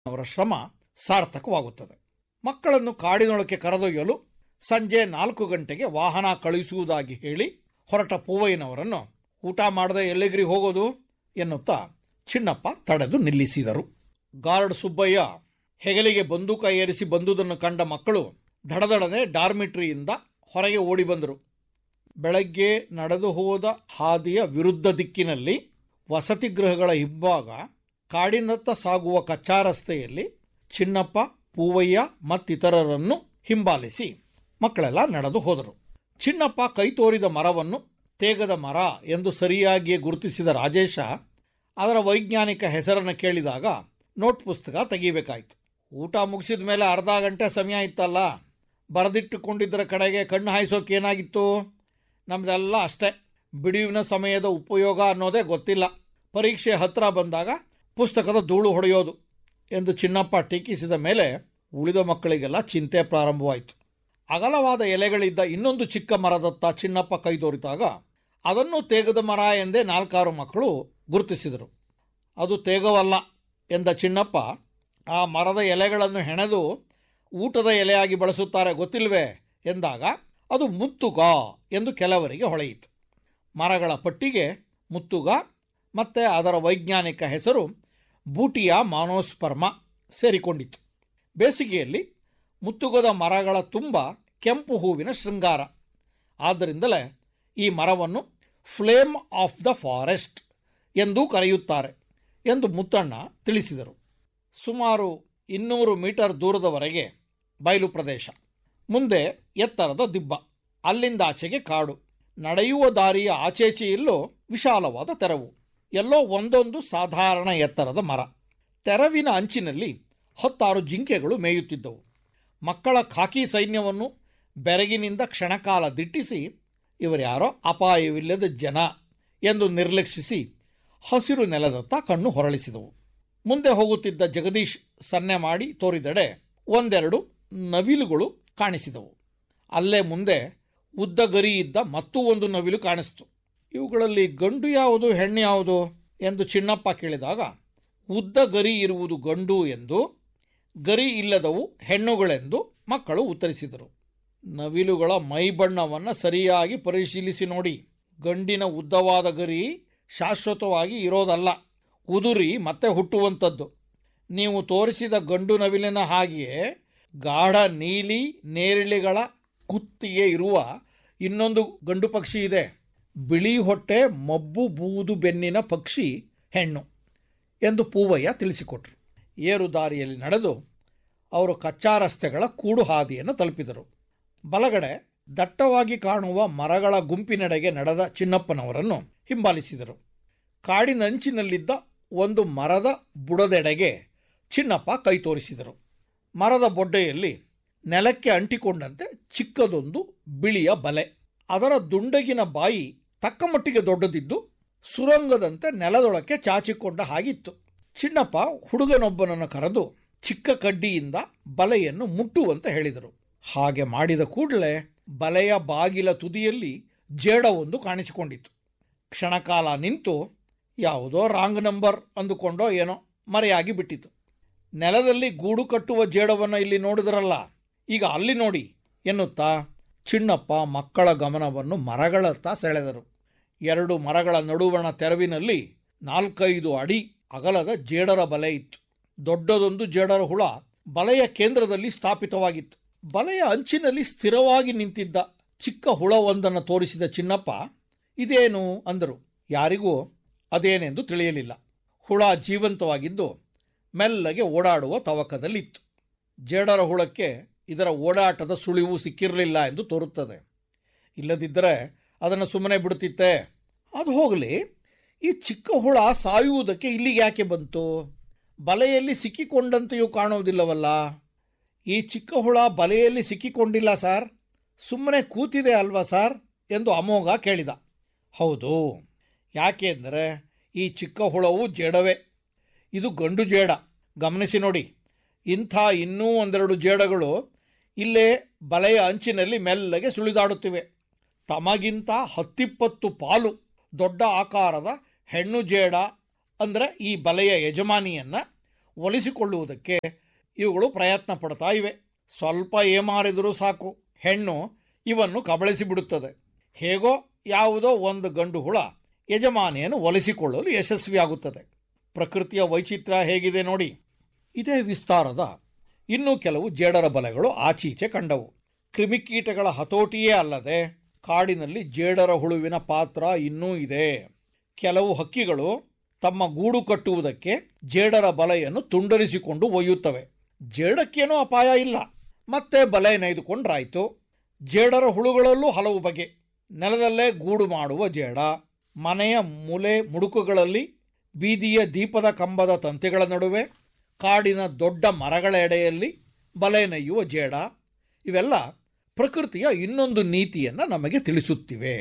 ಅವರ ಶ್ರಮ ಸಾರ್ಥಕವಾಗುತ್ತದೆ ಮಕ್ಕಳನ್ನು ಕಾಡಿನೊಳಕ್ಕೆ ಕರೆದೊಯ್ಯಲು ಸಂಜೆ ನಾಲ್ಕು ಗಂಟೆಗೆ ವಾಹನ ಕಳುಹಿಸುವುದಾಗಿ ಹೇಳಿ ಹೊರಟ ಪೂವಯ್ಯನವರನ್ನು ಊಟ ಮಾಡದೆ ಎಲ್ಲಿಗ್ರಿ ಹೋಗೋದು ಎನ್ನುತ್ತಾ ಚಿನ್ನಪ್ಪ ತಡೆದು ನಿಲ್ಲಿಸಿದರು ಗಾರ್ಡ್ ಸುಬ್ಬಯ್ಯ ಹೆಗಲಿಗೆ ಬಂದೂಕ ಏರಿಸಿ ಬಂದುದನ್ನು ಕಂಡ ಮಕ್ಕಳು ದಡದಡನೆ ಡಾರ್ಮಿಟ್ರಿಯಿಂದ ಹೊರಗೆ ಓಡಿ ಬಂದರು ಬೆಳಗ್ಗೆ ನಡೆದು ಹೋದ ಹಾದಿಯ ವಿರುದ್ಧ ದಿಕ್ಕಿನಲ್ಲಿ ವಸತಿ ಗೃಹಗಳ ಹಿಂಭಾಗ ಕಾಡಿನತ್ತ ಸಾಗುವ ಕಚ್ಚಾ ರಸ್ತೆಯಲ್ಲಿ ಚಿನ್ನಪ್ಪ ಪೂವಯ್ಯ ಮತ್ತಿತರರನ್ನು ಹಿಂಬಾಲಿಸಿ ಮಕ್ಕಳೆಲ್ಲ ನಡೆದು ಹೋದರು ಚಿನ್ನಪ್ಪ ಕೈ ತೋರಿದ ಮರವನ್ನು ತೇಗದ ಮರ ಎಂದು ಸರಿಯಾಗಿಯೇ ಗುರುತಿಸಿದ ರಾಜೇಶ ಅದರ ವೈಜ್ಞಾನಿಕ ಹೆಸರನ್ನು ಕೇಳಿದಾಗ ನೋಟ್ ಪುಸ್ತಕ ತೆಗಿಬೇಕಾಯ್ತು ಊಟ ಮುಗಿಸಿದ ಮೇಲೆ ಅರ್ಧ ಗಂಟೆ ಸಮಯ ಇತ್ತಲ್ಲ ಬರೆದಿಟ್ಟುಕೊಂಡಿದ್ದರ ಕಡೆಗೆ ಕಣ್ಣು ಹಾಯಿಸೋಕೇನಾಗಿತ್ತು ನಮ್ದೆಲ್ಲ ಅಷ್ಟೇ ಬಿಡುವಿನ ಸಮಯದ ಉಪಯೋಗ ಅನ್ನೋದೇ ಗೊತ್ತಿಲ್ಲ ಪರೀಕ್ಷೆ ಹತ್ರ ಬಂದಾಗ ಪುಸ್ತಕದ ಧೂಳು ಹೊಡೆಯೋದು ಎಂದು ಚಿನ್ನಪ್ಪ ಟೀಕಿಸಿದ ಮೇಲೆ ಉಳಿದ ಮಕ್ಕಳಿಗೆಲ್ಲ ಚಿಂತೆ ಪ್ರಾರಂಭವಾಯಿತು ಅಗಲವಾದ ಎಲೆಗಳಿದ್ದ ಇನ್ನೊಂದು ಚಿಕ್ಕ ಮರದತ್ತ ಚಿನ್ನಪ್ಪ ಕೈದೋರಿದಾಗ ಅದನ್ನು ತೇಗದ ಮರ ಎಂದೇ ನಾಲ್ಕಾರು ಮಕ್ಕಳು ಗುರುತಿಸಿದರು ಅದು ತೇಗವಲ್ಲ ಎಂದ ಚಿನ್ನಪ್ಪ ಆ ಮರದ ಎಲೆಗಳನ್ನು ಹೆಣೆದು ಊಟದ ಎಲೆಯಾಗಿ ಬಳಸುತ್ತಾರೆ ಗೊತ್ತಿಲ್ವೇ ಎಂದಾಗ ಅದು ಮುತ್ತುಗ ಎಂದು ಕೆಲವರಿಗೆ ಹೊಳೆಯಿತು ಮರಗಳ ಪಟ್ಟಿಗೆ ಮುತ್ತುಗ ಮತ್ತು ಅದರ ವೈಜ್ಞಾನಿಕ ಹೆಸರು ಬೂಟಿಯಾ ಮಾನೋಸ್ಪರ್ಮ ಸೇರಿಕೊಂಡಿತು ಬೇಸಿಗೆಯಲ್ಲಿ ಮುತ್ತುಗದ ಮರಗಳ ತುಂಬ ಕೆಂಪು ಹೂವಿನ ಶೃಂಗಾರ ಆದ್ದರಿಂದಲೇ ಈ ಮರವನ್ನು ಫ್ಲೇಮ್ ಆಫ್ ದ ಫಾರೆಸ್ಟ್ ಎಂದೂ ಕರೆಯುತ್ತಾರೆ ಎಂದು ಮುತ್ತಣ್ಣ ತಿಳಿಸಿದರು ಸುಮಾರು ಇನ್ನೂರು ಮೀಟರ್ ದೂರದವರೆಗೆ ಬಯಲು ಪ್ರದೇಶ ಮುಂದೆ ಎತ್ತರದ ದಿಬ್ಬ ಅಲ್ಲಿಂದಾಚೆಗೆ ಕಾಡು ನಡೆಯುವ ದಾರಿಯ ಆಚೆಚೆಯಲ್ಲೂ ವಿಶಾಲವಾದ ತೆರವು ಎಲ್ಲೋ ಒಂದೊಂದು ಸಾಧಾರಣ ಎತ್ತರದ ಮರ ತೆರವಿನ ಅಂಚಿನಲ್ಲಿ ಹತ್ತಾರು ಜಿಂಕೆಗಳು ಮೇಯುತ್ತಿದ್ದವು ಮಕ್ಕಳ ಖಾಕಿ ಸೈನ್ಯವನ್ನು ಬೆರಗಿನಿಂದ ಕ್ಷಣಕಾಲ ದಿಟ್ಟಿಸಿ ಇವರ್ಯಾರೋ ಅಪಾಯವಿಲ್ಲದ ಜನ ಎಂದು ನಿರ್ಲಕ್ಷಿಸಿ ಹಸಿರು ನೆಲದತ್ತ ಕಣ್ಣು ಹೊರಳಿಸಿದವು ಮುಂದೆ ಹೋಗುತ್ತಿದ್ದ ಜಗದೀಶ್ ಸನ್ನೆ ಮಾಡಿ ತೋರಿದೆಡೆ ಒಂದೆರಡು ನವಿಲುಗಳು ಕಾಣಿಸಿದವು ಅಲ್ಲೇ ಮುಂದೆ ಉದ್ದ ಗರಿ ಇದ್ದ ಮತ್ತೂ ಒಂದು ನವಿಲು ಕಾಣಿಸ್ತು ಇವುಗಳಲ್ಲಿ ಗಂಡು ಯಾವುದು ಹೆಣ್ಣು ಯಾವುದು ಎಂದು ಚಿನ್ನಪ್ಪ ಕೇಳಿದಾಗ ಉದ್ದ ಗರಿ ಇರುವುದು ಗಂಡು ಎಂದು ಗರಿ ಇಲ್ಲದವು ಹೆಣ್ಣುಗಳೆಂದು ಮಕ್ಕಳು ಉತ್ತರಿಸಿದರು ನವಿಲುಗಳ ಮೈಬಣ್ಣವನ್ನು ಸರಿಯಾಗಿ ಪರಿಶೀಲಿಸಿ ನೋಡಿ ಗಂಡಿನ ಉದ್ದವಾದ ಗರಿ ಶಾಶ್ವತವಾಗಿ ಇರೋದಲ್ಲ ಉದುರಿ ಮತ್ತೆ ಹುಟ್ಟುವಂಥದ್ದು ನೀವು ತೋರಿಸಿದ ಗಂಡು ನವಿಲಿನ ಹಾಗೆಯೇ ಗಾಢ ನೀಲಿ ನೇರಳೆಗಳ ಕುತ್ತಿಗೆ ಇರುವ ಇನ್ನೊಂದು ಗಂಡು ಪಕ್ಷಿ ಇದೆ ಬಿಳಿ ಹೊಟ್ಟೆ ಮಬ್ಬು ಬೂದು ಬೆನ್ನಿನ ಪಕ್ಷಿ ಹೆಣ್ಣು ಎಂದು ಪೂವಯ್ಯ ತಿಳಿಸಿಕೊಟ್ರು ಏರು ದಾರಿಯಲ್ಲಿ ನಡೆದು ಅವರು ಕಚ್ಚಾ ರಸ್ತೆಗಳ ಕೂಡು ಹಾದಿಯನ್ನು ತಲುಪಿದರು ಬಲಗಡೆ ದಟ್ಟವಾಗಿ ಕಾಣುವ ಮರಗಳ ಗುಂಪಿನೆಡೆಗೆ ನಡೆದ ಚಿನ್ನಪ್ಪನವರನ್ನು ಹಿಂಬಾಲಿಸಿದರು ಕಾಡಿನಂಚಿನಲ್ಲಿದ್ದ ಒಂದು ಮರದ ಬುಡದೆಡೆಗೆ ಚಿನ್ನಪ್ಪ ಕೈ ತೋರಿಸಿದರು ಮರದ ಬೊಡ್ಡೆಯಲ್ಲಿ ನೆಲಕ್ಕೆ ಅಂಟಿಕೊಂಡಂತೆ ಚಿಕ್ಕದೊಂದು ಬಿಳಿಯ ಬಲೆ ಅದರ ದುಂಡಗಿನ ಬಾಯಿ ತಕ್ಕ ಮಟ್ಟಿಗೆ ದೊಡ್ಡದಿದ್ದು ಸುರಂಗದಂತೆ ನೆಲದೊಳಕ್ಕೆ ಚಾಚಿಕೊಂಡ ಹಾಗಿತ್ತು ಚಿನ್ನಪ್ಪ ಹುಡುಗನೊಬ್ಬನನ್ನು ಕರೆದು ಚಿಕ್ಕ ಕಡ್ಡಿಯಿಂದ ಬಲೆಯನ್ನು ಮುಟ್ಟುವಂತೆ ಹೇಳಿದರು ಹಾಗೆ ಮಾಡಿದ ಕೂಡಲೇ ಬಲೆಯ ಬಾಗಿಲ ತುದಿಯಲ್ಲಿ ಜೇಡವೊಂದು ಕಾಣಿಸಿಕೊಂಡಿತು ಕ್ಷಣಕಾಲ ನಿಂತು ಯಾವುದೋ ರಾಂಗ್ ನಂಬರ್ ಅಂದುಕೊಂಡೋ ಏನೋ ಮರೆಯಾಗಿ ಬಿಟ್ಟಿತು ನೆಲದಲ್ಲಿ ಗೂಡು ಕಟ್ಟುವ ಜೇಡವನ್ನು ಇಲ್ಲಿ ನೋಡಿದ್ರಲ್ಲ ಈಗ ಅಲ್ಲಿ ನೋಡಿ ಎನ್ನುತ್ತಾ ಚಿನ್ನಪ್ಪ ಮಕ್ಕಳ ಗಮನವನ್ನು ಮರಗಳತ್ತ ಸೆಳೆದರು ಎರಡು ಮರಗಳ ನಡುವಣ ತೆರವಿನಲ್ಲಿ ನಾಲ್ಕೈದು ಅಡಿ ಅಗಲದ ಜೇಡರ ಬಲೆ ಇತ್ತು ದೊಡ್ಡದೊಂದು ಜೇಡರ ಹುಳ ಬಲೆಯ ಕೇಂದ್ರದಲ್ಲಿ ಸ್ಥಾಪಿತವಾಗಿತ್ತು ಬಲೆಯ ಅಂಚಿನಲ್ಲಿ ಸ್ಥಿರವಾಗಿ ನಿಂತಿದ್ದ ಚಿಕ್ಕ ಹುಳವೊಂದನ್ನು ತೋರಿಸಿದ ಚಿನ್ನಪ್ಪ ಇದೇನು ಅಂದರು ಯಾರಿಗೂ ಅದೇನೆಂದು ತಿಳಿಯಲಿಲ್ಲ ಹುಳ ಜೀವಂತವಾಗಿದ್ದು ಮೆಲ್ಲಗೆ ಓಡಾಡುವ ತವಕದಲ್ಲಿತ್ತು ಜೇಡರ ಹುಳಕ್ಕೆ ಇದರ ಓಡಾಟದ ಸುಳಿವು ಸಿಕ್ಕಿರಲಿಲ್ಲ ಎಂದು ತೋರುತ್ತದೆ ಇಲ್ಲದಿದ್ದರೆ ಅದನ್ನು ಸುಮ್ಮನೆ ಬಿಡುತ್ತಿತ್ತೆ ಅದು ಹೋಗಲಿ ಈ ಚಿಕ್ಕ ಹುಳ ಸಾಯುವುದಕ್ಕೆ ಇಲ್ಲಿಗೆ ಯಾಕೆ ಬಂತು ಬಲೆಯಲ್ಲಿ ಸಿಕ್ಕಿಕೊಂಡಂತೆಯೂ ಕಾಣುವುದಿಲ್ಲವಲ್ಲ ಈ ಚಿಕ್ಕ ಹುಳ ಬಲೆಯಲ್ಲಿ ಸಿಕ್ಕಿಕೊಂಡಿಲ್ಲ ಸರ್ ಸುಮ್ಮನೆ ಕೂತಿದೆ ಅಲ್ವಾ ಸರ್ ಎಂದು ಅಮೋಘ ಕೇಳಿದ ಹೌದು ಯಾಕೆಂದರೆ ಈ ಚಿಕ್ಕ ಹುಳವು ಜೇಡವೇ ಇದು ಗಂಡು ಜೇಡ ಗಮನಿಸಿ ನೋಡಿ ಇಂಥ ಇನ್ನೂ ಒಂದೆರಡು ಜೇಡಗಳು ಇಲ್ಲೇ ಬಲೆಯ ಅಂಚಿನಲ್ಲಿ ಮೆಲ್ಲಗೆ ಸುಳಿದಾಡುತ್ತಿವೆ ತಮಗಿಂತ ಹತ್ತಿಪ್ಪತ್ತು ಪಾಲು ದೊಡ್ಡ ಆಕಾರದ ಹೆಣ್ಣು ಜೇಡ ಅಂದರೆ ಈ ಬಲೆಯ ಯಜಮಾನಿಯನ್ನು ಒಲಿಸಿಕೊಳ್ಳುವುದಕ್ಕೆ ಇವುಗಳು ಪ್ರಯತ್ನ ಪಡ್ತಾ ಇವೆ ಸ್ವಲ್ಪ ಏಮಾರಿದರೂ ಸಾಕು ಹೆಣ್ಣು ಇವನ್ನು ಕಬಳಿಸಿಬಿಡುತ್ತದೆ ಹೇಗೋ ಯಾವುದೋ ಒಂದು ಗಂಡು ಹುಳ ಯಜಮಾನಿಯನ್ನು ಒಲಿಸಿಕೊಳ್ಳಲು ಯಶಸ್ವಿಯಾಗುತ್ತದೆ ಪ್ರಕೃತಿಯ ವೈಚಿತ್ರ್ಯ ಹೇಗಿದೆ ನೋಡಿ ಇದೇ ವಿಸ್ತಾರದ ಇನ್ನೂ ಕೆಲವು ಜೇಡರ ಬಲೆಗಳು ಆಚೀಚೆ ಕಂಡವು ಕ್ರಿಮಿಕೀಟಗಳ ಹತೋಟಿಯೇ ಅಲ್ಲದೆ ಕಾಡಿನಲ್ಲಿ ಜೇಡರ ಹುಳುವಿನ ಪಾತ್ರ ಇನ್ನೂ ಇದೆ ಕೆಲವು ಹಕ್ಕಿಗಳು ತಮ್ಮ ಗೂಡು ಕಟ್ಟುವುದಕ್ಕೆ ಜೇಡರ ಬಲೆಯನ್ನು ತುಂಡರಿಸಿಕೊಂಡು ಒಯ್ಯುತ್ತವೆ ಜೇಡಕ್ಕೇನೂ ಅಪಾಯ ಇಲ್ಲ ಮತ್ತೆ ಬಲೆ ನೇಯ್ದುಕೊಂಡ್ರಾಯ್ತು ಜೇಡರ ಹುಳುಗಳಲ್ಲೂ ಹಲವು ಬಗೆ ನೆಲದಲ್ಲೇ ಗೂಡು ಮಾಡುವ ಜೇಡ ಮನೆಯ ಮೂಲೆ ಮುಡುಕುಗಳಲ್ಲಿ ಬೀದಿಯ ದೀಪದ ಕಂಬದ ತಂತಿಗಳ ನಡುವೆ ಕಾಡಿನ ದೊಡ್ಡ ಮರಗಳ ಎಡೆಯಲ್ಲಿ ಬಲೆ ನೆಯ್ಯುವ ಜೇಡ ಇವೆಲ್ಲ ಪ್ರಕೃತಿಯ ಇನ್ನೊಂದು ನೀತಿಯನ್ನು ನಮಗೆ ತಿಳಿಸುತ್ತಿವೆ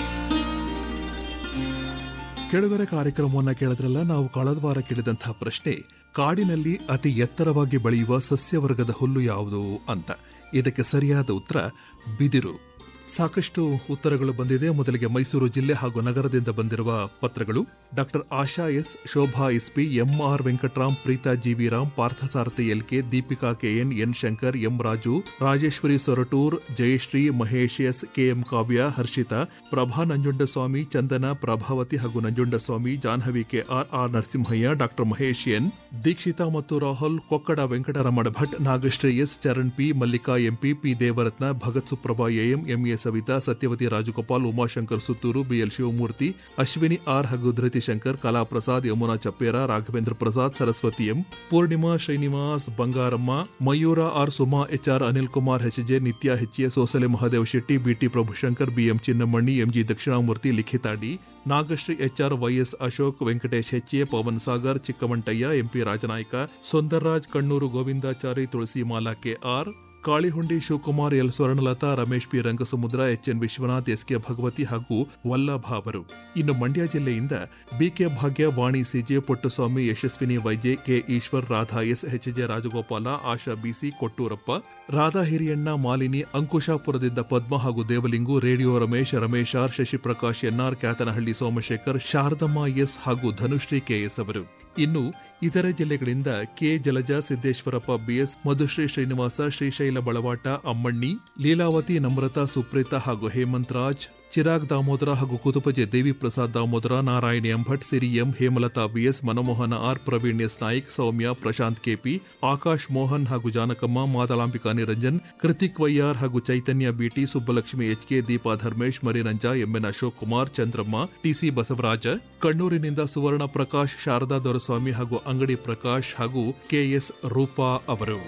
ಕೆಳಗರೆ ಕಾರ್ಯಕ್ರಮವನ್ನ ಕೇಳಿದ್ರಲ್ಲ ನಾವು ಕಳೆದ ವಾರ ಕೇಳಿದಂತಹ ಪ್ರಶ್ನೆ ಕಾಡಿನಲ್ಲಿ ಅತಿ ಎತ್ತರವಾಗಿ ಬೆಳೆಯುವ ಸಸ್ಯವರ್ಗದ ಹುಲ್ಲು ಯಾವುದು ಅಂತ ಇದಕ್ಕೆ ಸರಿಯಾದ ಉತ್ತರ ಬಿದಿರು ಸಾಕಷ್ಟು ಉತ್ತರಗಳು ಬಂದಿದೆ ಮೊದಲಿಗೆ ಮೈಸೂರು ಜಿಲ್ಲೆ ಹಾಗೂ ನಗರದಿಂದ ಬಂದಿರುವ ಪತ್ರಗಳು doctor Asha S Shobha SP MR Venkataram Preetha GV Ram Parthasarathy LK Deepika KN N Shankar M Raju Rajeshwari Soratur Jayashree Mahesh S KM Kavya Harshitha Prabha Nanjundaswamy Chandana Prabhavathi ಹಾಗೂ Nanjundaswamy Jahnavi K R R Narasimhaiah doctor Mahesh N Deekshitha ಮತ್ತು Rahul Kokkada Venkataramana Bhat Nagashree S Charan P Mallika MP P Devaratna Bhagat Suprabha AM MA Savitha Satyavathi Rajagopal Umashankar Suttur BL Shivamurthy Ashwini R ಹಾಗೂ Dhriti Shankar Kalaprasad Yamuna Chappera Raghavendra Prasad Saraswathi M Poornima Srinivas Bangaramma Mayura R Suma HR Anil Kumar HJ Nithya HA Sosale Mahadev Shetty BT Prabhushankar BM Chinnamanni MG Dakshinamurthy Likhitha D Nagashree HR YS Ashok Venkatesh HA Pavan Sagar Chikkamantaiah MP Rajanaika Sundarraj Kannur Govindachari Tulasi Mala KR Kalihundi Shivakumar L Swarnalatha Ramesh P Rangasamudra HN Vishwanath SK Bhagavathi ಹಾಗೂ ವಲ್ಲಭ ಅವರು ಇನ್ನು ಮಂಡ್ಯ ಜಿಲ್ಲೆಯಿಂದ BK ಭಾಗ್ಯ ವಾಣಿ CJ Puttaswamy Yashasvini ವೈಜೆ K Eshwar Radha S HJ Rajagopala ಆಶಾ ಬಿಸಿ ಕೊಟ್ಟೂರಪ್ಪ ರಾಧಾ ಹಿರಿಯಣ್ಣ ಮಾಲಿನಿ ಅಂಕುಶಾಪುರದಿಂದ ಪದ್ಮ ಹಾಗೂ ದೇವಲಿಂಗು radio Ramesh Ramesh R ಶಶಿಪ್ರಕಾಶ್ N R Kyatanahalli Somashekar Sharadamma S ಹಾಗೂ Dhanushree KS ಅವರು ಇನ್ನು ಇತರೆ ಜಿಲ್ಲೆಗಳಿಂದ ಕೆ ಜಲಜಾ ಸಿದ್ದೇಶ್ವರಪ್ಪ ಬಿಎಸ್ ಮಧುಶ್ರೀ ಶ್ರೀನಿವಾಸ ಶ್ರೀಶೈಲ ಬಳವಾಟ ಅಮ್ಮಣ್ಣಿ ಲೀಲಾವತಿ ನಮ್ರತಾ ಸುಪ್ರೀತಾ ಹಾಗೂ ಹೇಮಂತ್ ರಾಜ್ ಚಿರಾಗ್ ದಾಮೋದರ ಹಾಗೂ ಕುತುಪಜೆ ದೇವಿ ಪ್ರಸಾದ್ ದಾಮೋದರ ನಾರಾಯಣಿ ಎಂಭಟ್ ಸಿರಿ M Hemalatha BS Manmohan R Praveen S Naik Soumya Prashanth KP Akash Mohan ಹಾಗೂ ಜಾನಕಮ್ಮ ಮಾದಲಾಂಬಿಕಾ ನಿರಂಜನ್ ಕೃತಿಕ್ ವೈಯಾರ್ ಹಾಗೂ Chaitanya BT Subbalakshmi HK Deepa Dharmesh Mariranja MN Ashok Kumar Chandramma TC Basavaraja ಕಣ್ಣೂರಿನಿಂದ ಸುವರ್ಣ ಪ್ರಕಾಶ್ ಶಾರದಾ ದೊರಸ್ವಾಮಿ ಹಾಗೂ ಅಂಗಡಿ ಪ್ರಕಾಶ್ ಹಾಗೂ ಕೆಎಸ್ ರೂಪಾ ಅವರು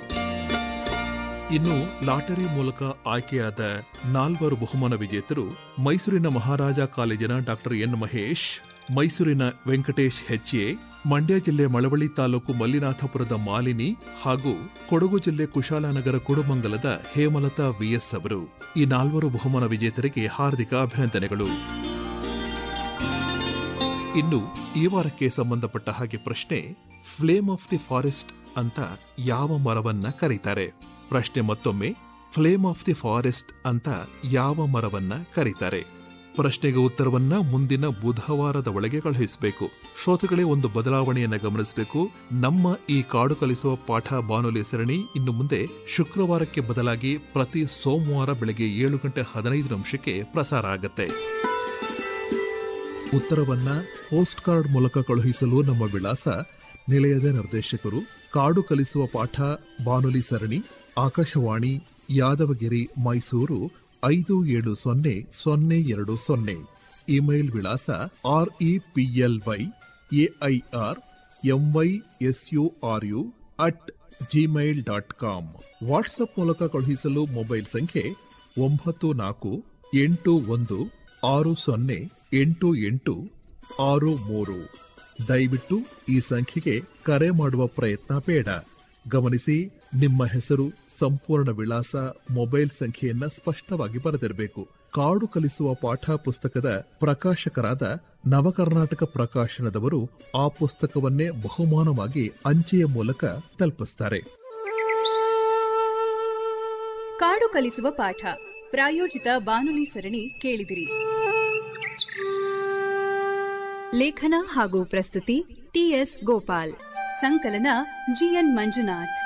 ಇನ್ನು ಲಾಟರಿ ಮೂಲಕ ಆಯ್ಕೆಯಾದ ನಾಲ್ವರು ಬಹುಮಾನ ವಿಜೇತರು ಮೈಸೂರಿನ ಮಹಾರಾಜ ಕಾಲೇಜಿನ ಡಾಕ್ಟರ್ ಎನ್ ಮಹೇಶ್ ಮೈಸೂರಿನ ವೆಂಕಟೇಶ್ ಹೆಚ್ಎ ಮಂಡ್ಯ ಜಿಲ್ಲೆ ಮಳವಳ್ಳಿ ತಾಲೂಕು ಮಲ್ಲಿನಾಥಪುರದ ಮಾಲಿನಿ ಹಾಗೂ ಕೊಡಗು ಜಿಲ್ಲೆ ಕುಶಾಲನಗರ ಕುಡುಮಂಗಲದ ಹೇಮಲತಾ ವಿಎಸ್ ಅವರು ಈ ನಾಲ್ವರು ಬಹುಮಾನ ವಿಜೇತರಿಗೆ ಹಾರ್ದಿಕ ಅಭಿನಂದನೆಗಳು ಇನ್ನು ಈ ವಾರಕ್ಕೆ ಸಂಬಂಧಪಟ್ಟ ಹಾಗೆ ಪ್ರಶ್ನೆ ಫ್ಲೇಮ್ ಆಫ್ ದಿ ಫಾರೆಸ್ಟ್ ಅಂತ ಯಾವ ಮರವನ್ನ ಕರೀತಾರೆ ಪ್ರಶ್ನೆ ಮತ್ತೊಮ್ಮೆ ಫ್ಲೇಮ್ ಆಫ್ ದಿ ಫಾರೆಸ್ಟ್ ಅಂತ ಯಾವ ಮರವನ್ನ ಕರೀತಾರೆ ಪ್ರಶ್ನೆಗೆ ಉತ್ತರವನ್ನ ಮುಂದಿನ ಬುಧವಾರದ ಒಳಗೆ ಕಳುಹಿಸಬೇಕು ಶ್ರೋತೃಗಳೇ ಒಂದು ಬದಲಾವಣೆಯನ್ನ ಗಮನಿಸಬೇಕು ನಮ್ಮ ಈ ಕಾಡು ಕಲಿಸುವ ಪಾಠ ಬಾನುಲಿ ಸರಣಿ ಇನ್ನು ಮುಂದೆ ಶುಕ್ರವಾರಕ್ಕೆ ಬದಲಾಗಿ ಪ್ರತಿ ಸೋಮವಾರ ಬೆಳಗ್ಗೆ ಏಳು ಗಂಟೆ ಹದಿನೈದು ನಿಮಿಷಕ್ಕೆ ಪ್ರಸಾರ ಆಗತ್ತೆ ಉತ್ತರವನ್ನ ಪೋಸ್ಟ್ ಕಾರ್ಡ್ ಮೂಲಕ ಕಳುಹಿಸಲು ನಮ್ಮ ವಿಳಾಸ ನಿಲಯದ ನಿರ್ದೇಶಕರು ಕಾಡು ಕಲಿಸುವ ಪಾಠ ಬಾನುಲಿ ಸರಣಿ ಆಕಾಶವಾಣಿ ಯಾದವಗಿರಿ ಮೈಸೂರು ಐದು ಏಳು ಸೊನ್ನೆ ಸೊನ್ನೆ ಎರಡು ಸೊನ್ನೆ ಇಮೇಲ್ ವಿಳಾಸ R E P L Y AIR MY S U R U at Gmail dot com WhatsApp ಮೂಲಕ ಕಳುಹಿಸಲು ಮೊಬೈಲ್ ಸಂಖ್ಯೆ ಒಂಬತ್ತು ನಾಲ್ಕು ಎಂಟು ಒಂದು ಆರು ಸೊನ್ನೆ ಎಂಟು ಎಂಟು ಆರು ಮೂರು ದಯವಿಟ್ಟು ಈ ಸಂಖ್ಯೆಗೆ ಕರೆ ಮಾಡುವ ಪ್ರಯತ್ನ ಬೇಡ ಗಮನಿಸಿ ನಿಮ್ಮ ಹೆಸರು ಸಂಪೂರ್ಣ ವಿಳಾಸ ಮೊಬೈಲ್ ಸಂಖ್ಯೆಯನ್ನ ಸ್ಪಷ್ಟವಾಗಿ ಬರೆದಿರಬೇಕು ಕಾಡು ಕಲಿಸುವ ಪಾಠ ಪುಸ್ತಕದ ಪ್ರಕಾಶಕರಾದ ನವಕರ್ನಾಟಕ ಪ್ರಕಾಶನದವರು ಆ ಪುಸ್ತಕವನ್ನೇ ಬಹುಮಾನವಾಗಿ ಅಂಚೆಯ ಮೂಲಕ ತಲುಪಿಸ್ತಾರೆ ಕಾಡು ಕಲಿಸುವ ಪಾಠ ಪ್ರಾಯೋಜಿತ ಬಾನುಲಿ ಸರಣಿ ಕೇಳಿದಿರಿ ಲೇಖನ ಹಾಗೂ ಪ್ರಸ್ತುತಿ ಟಿಎಸ್ ಗೋಪಾಲ್ ಸಂಕಲನ ಜಿಎನ್ ಮಂಜುನಾಥ್